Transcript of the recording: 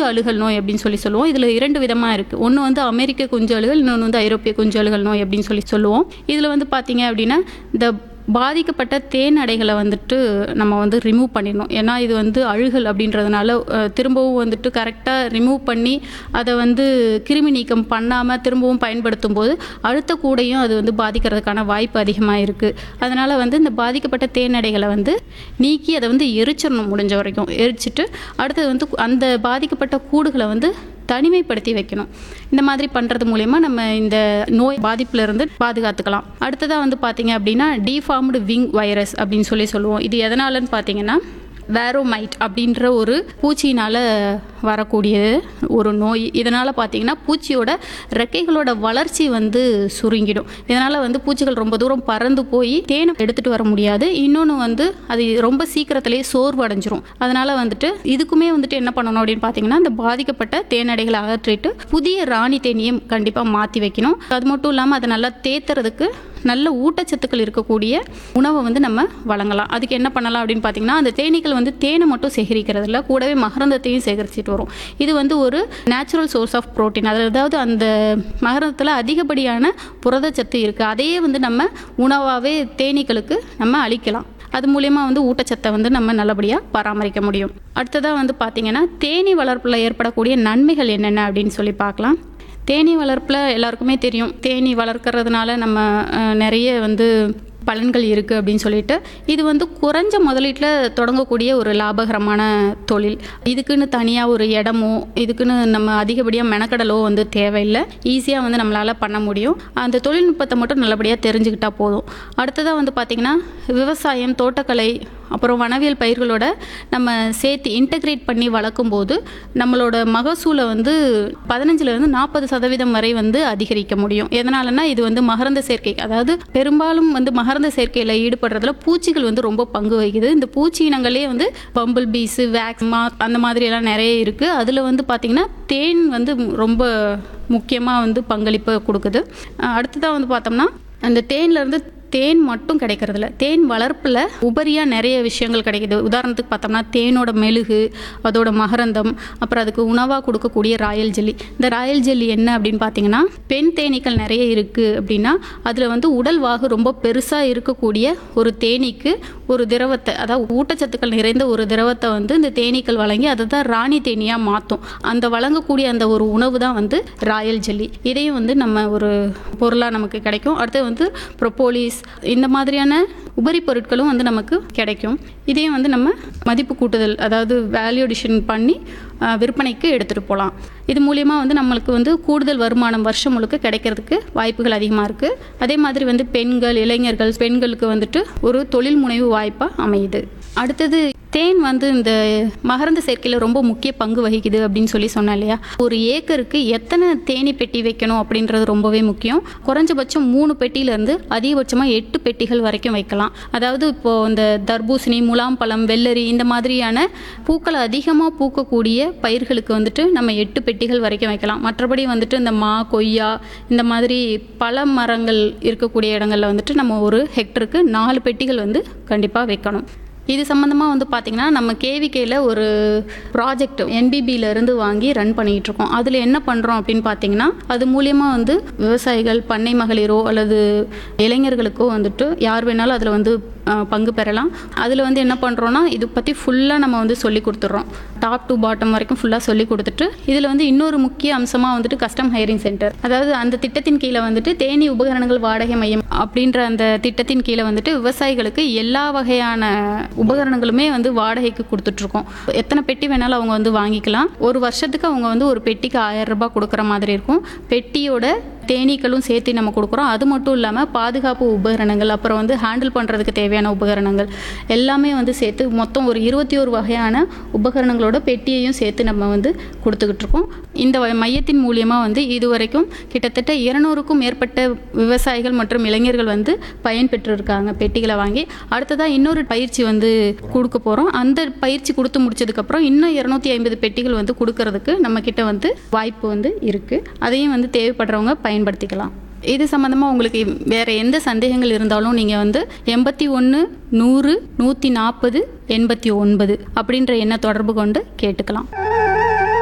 அழுகல் நோய் அப்படின்னு சொல்லி சொல்லுவோம் இதில் இரண்டு விதமாக இருக்குது ஒன்று வந்து அமெரிக்க குஞ்சு அழுகல் இன்னொன்று வந்து ஐரோப்பிய குஞ்சு அழுகல் நோய் அப்படின்னு சொல்லி சொல்லுவோம் இதில் வந்து பார்த்தீங்க அப்படின்னா இந்த பாதிக்கப்பட்ட தேன் அடைகளை வந்துட்டு நம்ம வந்து ரிமூவ் பண்ணிடணும் ஏன்னா இது வந்து அழுகல் அப்படின்றதுனால அஹ், திரும்பவும் வந்துட்டு கரெக்டாக ரிமூவ் பண்ணி அதை வந்து கிருமி நீக்கம் பண்ணாமல் திரும்பவும் பயன்படுத்தும் போது அடுத்த கூடையும் அது வந்து பாதிக்கிறதுக்கான வாய்ப்பு அதிகமாக இருக்குது அதனால் வந்து இந்த பாதிக்கப்பட்ட தேன் அடைகளை வந்து நீக்கி அதை வந்து எரிச்சிடணும் முடிஞ்ச வரைக்கும் எரிச்சிட்டு அடுத்தது வந்து அந்த பாதிக்கப்பட்ட கூடுகளை வந்து தனிமைப்படுத்தி வைக்கணும் இந்த மாதிரி பண்ணுறது மூலயமா நம்ம இந்த நோய் பாதிப்புல இருந்து பாதுகாத்துக்கலாம் அடுத்ததாக வந்து பார்த்தீங்க அப்படின்னா டிஃபார்ம்டு விங் வைரஸ் அப்படின்னு சொல்லி சொல்லுவோம் இது எதனாலன்னு பார்த்தீங்கன்னா வேரோமைட் அப்படின்ற ஒரு பூச்சியினால் வரக்கூடிய ஒரு நோய் இதனால் பார்த்தீங்கன்னா பூச்சியோட ரெக்கைகளோட வளர்ச்சி வந்து சுருங்கிடும் இதனால் வந்து பூச்சிகள் ரொம்ப தூரம் பறந்து போய் தேனை எடுத்துகிட்டு வர முடியாது இன்னொன்று வந்து அது ரொம்ப சீக்கிரத்திலேயே சோர்வு அடைஞ்சிரும் அதனால் வந்துட்டு இதுக்குமே வந்துட்டு என்ன பண்ணணும் அப்படின்னு பார்த்தீங்கன்னா இந்த பாதிக்கப்பட்ட தேனடைகளை அகற்றிட்டு புதிய ராணி தேனியை கண்டிப்பாக மாற்றி வைக்கணும் அது மட்டும் இல்லாமல் அதை நல்லா தேத்துறதுக்கு நல்ல ஊட்டச்சத்துக்கள் இருக்கக்கூடிய உணவை வந்து நம்ம வழங்கலாம் அதுக்கு என்ன பண்ணலாம் அப்படின்னு பார்த்தீங்கன்னா அந்த தேனீக்கள் வந்து தேனை மட்டும் சேகரிக்கிறது இல்லை கூடவே மகரந்தத்தையும் சேகரிச்சுட்டு வரும் இது வந்து ஒரு நேச்சுரல் சோர்ஸ் ஆஃப் புரோட்டீன் அதாவது அந்த மகரந்தத்தில் அதிகப்படியான புரதச்சத்து இருக்குது அதையே வந்து நம்ம உணவாகவே தேனீக்களுக்கு நம்ம அளிக்கலாம் அது மூலயமா வந்து ஊட்டச்சத்தை வந்து நம்ம நல்லபடியாக பராமரிக்க முடியும் அடுத்ததாக வந்து பார்த்திங்கன்னா தேனீ வளர்ப்பில் ஏற்படக்கூடிய நன்மைகள் என்னென்ன அப்படின்னு சொல்லி பார்க்கலாம் தேனீ வளர்ப்பில் எல்லாருக்குமே தெரியும் தேனீ வளர்க்கறதுனால நம்ம அஹ், நிறைய வந்து பலன்கள் இருக்குது அப்படின்னு சொல்லிட்டு இது வந்து குறைஞ்ச முதலீட்டில் தொடங்கக்கூடிய ஒரு லாபகரமான தொழில் இதுக்குன்னு தனியாக ஒரு இடமோ இதுக்குன்னு நம்ம அதிகப்படியாக மெனக்கடலோ வந்து தேவையில்லை ஈஸியாக வந்து நம்மளால் பண்ண முடியும் அந்த தொழில்நுட்பத்தை மட்டும் நல்லபடியாக தெரிஞ்சுக்கிட்டா போதும் அடுத்ததாக வந்து பார்த்திங்கன்னா விவசாயம் தோட்டக்கலை அப்புறம் வனவியல் பயிர்களோட நம்ம சேர்த்து இன்டகிரேட் பண்ணி வளர்க்கும் போது நம்மளோட மகசூலை வந்து பதினஞ்சுலேருந்து நாற்பது சதவீதம் வரை வந்து அதிகரிக்க முடியும் எதனாலனா இது வந்து மகரந்த சேர்க்கை அதாவது பெரும்பாலும் வந்து மகரந்த சேர்க்கையில் ஈடுபடுறதுல பூச்சிகள் வந்து ரொம்ப பங்கு வகிக்குது இந்த பூச்சி இனங்களே வந்து பம்பிள் பீஸு வேக்ஸ் மா அந்த மாதிரி எல்லாம் நிறைய இருக்குது அதில் வந்து பார்த்திங்கன்னா தேன் வந்து ரொம்ப முக்கியமாக வந்து பங்களிப்பு கொடுக்குது அஹ் அடுத்ததாக வந்து பார்த்தோம்னா அந்த தேன்லேருந்து தேன் மட்டும் கிடைக்கிறதில்ல தேன் வளர்ப்பில் உபரியாக நிறைய விஷயங்கள் கிடைக்குது உதாரணத்துக்கு பார்த்தோம்னா தேனோட மெழுகு அதோட மகரந்தம் அப்புறம் அதுக்கு உணவாக கொடுக்கக்கூடிய ராயல் ஜெல்லி இந்த ராயல் ஜெல்லி என்ன அப்படின்னு பார்த்தீங்கன்னா பெண் தேனீக்கள் நிறைய இருக்குது அப்படின்னா அதில் வந்து உடல் வாகு ரொம்ப பெருசாக இருக்கக்கூடிய ஒரு தேனீக்கு ஒரு திரவத்தை அதாவது ஊட்டச்சத்துக்கள் நிறைந்த ஒரு திரவத்தை வந்து இந்த தேனீக்கள் வழங்கி அதை தான் ராணி தேனியாக மாற்றும் அந்த வழங்கக்கூடிய அந்த ஒரு உணவு தான் வந்து ராயல் ஜெல்லி இதையும் வந்து நம்ம ஒரு பொருளாக நமக்கு கிடைக்கும் அடுத்து வந்து ப்ரொப்போலிஸ் இந்த மாதிரியான உபரி பொருட்களும் வந்து நமக்கு கிடைக்கும் இதையும் வந்து நம்ம மதிப்பு கூட்டுதல் அதாவது வேல்யூ அடிஷன் பண்ணி அஹ், விற்பனைக்கு எடுத்துகிட்டு போகலாம் இது மூலியமாக வந்து நம்மளுக்கு வந்து கூடுதல் வருமானம் வருஷம் முழுக்க கிடைக்கிறதுக்கு வாய்ப்புகள் அதிகமாக இருக்குது அதே மாதிரி வந்து பெண்கள் இளைஞர்கள் பெண்களுக்கு வந்துட்டு ஒரு தொழில் முனைவு வாய்ப்பாக அமையுது அடுத்தது தேன் வந்து இந்த மகரந்த சேர்க்கையில் ரொம்ப முக்கிய பங்கு வகிக்குது அப்படின்னு சொல்லி சொன்னேன் இல்லையா ஒரு ஏக்கருக்கு எத்தனை தேனி பெட்டி வைக்கணும் அப்படின்றது ரொம்பவே முக்கியம் குறைஞ்சபட்சம் மூணு பெட்டியிலேருந்து அதிகபட்சமாக எட்டு பெட்டிகள் வரைக்கும் வைக்கலாம் அதாவது இப்போது இந்த தர்பூசணி முலாம்பழம் வெள்ளரி இந்த மாதிரியான பூக்கள் அதிகமாக பூக்கக்கூடிய பயிர்களுக்கு வந்துட்டு நம்ம எட்டு பெட்டிகள் வரைக்கும் வைக்கலாம் மற்றபடி வந்துட்டு இந்த மா கொய்யா இந்த மாதிரி பல மரங்கள் இருக்கக்கூடிய இடங்களில் வந்துட்டு நம்ம ஒரு ஹெக்டருக்கு நாலு பெட்டிகள் வந்து கண்டிப்பாக வைக்கணும் இது சம்மந்தமாக வந்து பார்த்திங்கன்னா நம்ம கேவிகேயில் ஒரு ப்ராஜெக்ட் NBB-ல இருந்து வாங்கி ரன் பண்ணிகிட்டு இருக்கோம் அதில் என்ன பண்ணுறோம் அப்படின்னு பார்த்தீங்கன்னா அது மூலியமாக வந்து விவசாயிகள் பண்ணை மகளிரோ அல்லது இளைஞர்களுக்கோ வந்துட்டு யார் வேணாலும் அதில் வந்து அஹ், பங்கு பெறலாம் அதில் வந்து என்ன பண்ணுறோன்னா இது பற்றி ஃபுல்லாக நம்ம வந்து சொல்லி கொடுத்துட்றோம் டாப் டு பாட்டம் வரைக்கும் ஃபுல்லாக சொல்லி கொடுத்துட்டு இதில் வந்து இன்னொரு முக்கிய அம்சமாக வந்துட்டு கஸ்டம் ஹையரிங் சென்டர் அதாவது அந்த திட்டத்தின் கீழே வந்துட்டு தேனி உபகரணங்கள் வாடகை மையம் அப்படின்ற அந்த திட்டத்தின் கீழே வந்துட்டு விவசாயிகளுக்கு எல்லா வகையான உபகரணங்களுமே வந்து வாடகைக்கு கொடுத்துட்ருக்கோம் எத்தனை பெட்டி வேணாலும் அவங்க வந்து வாங்கிக்கலாம் ஒரு வருஷத்துக்கு அவங்க வந்து ஒரு பெட்டிக்கு ஆயிரம் ரூபாய் கொடுக்குற மாதிரி இருக்கும் பெட்டியோட தேனீக்களும் சேர்த்து நம்ம கொடுக்குறோம் அது மட்டும் இல்லாமல் பாதுகாப்பு உபகரணங்கள் அப்புறம் வந்து ஹேண்டில் பண்ணுறதுக்கு தேவையான உபகரணங்கள் எல்லாமே வந்து சேர்த்து மொத்தம் ஒரு இருபத்தி ஒரு வகையான உபகரணங்களோட பெட்டியையும் சேர்த்து நம்ம வந்து கொடுத்துக்கிட்டு இருக்கோம் இந்த வ- மையத்தின் மூலியமாக வந்து இதுவரைக்கும் கிட்டத்தட்ட இருநூறுக்கும் மேற்பட்ட விவசாயிகள் மற்றும் இளைஞர்கள் வந்து பயன்பெற்று இருக்காங்க பெட்டிகளை வாங்கி அடுத்ததாக இன்னொரு பயிற்சி வந்து கொடுக்க போகிறோம் அந்த பயிற்சி கொடுத்து முடிச்சதுக்கப்புறம் இன்னும் இரநூத்தி ஐம்பது பெட்டிகள் வந்து கொடுக்கறதுக்கு நம்ம கிட்ட வந்து வாய்ப்பு வந்து இருக்குது அதையும் வந்து தேவைப்படுறவங்க பயன்படுத்திக்கலாம் இது சம்மந்தமாக உங்களுக்கு வேறு எந்த சந்தேகங்கள் இருந்தாலும் நீங்கள் வந்து எண்பத்தி ஒன்று நூறு நூற்றி நாற்பது எண்பத்தி ஒன்பது அப்படின்ற எண்ணை தொடர்பு கொண்டு கேட்டுக்கலாம்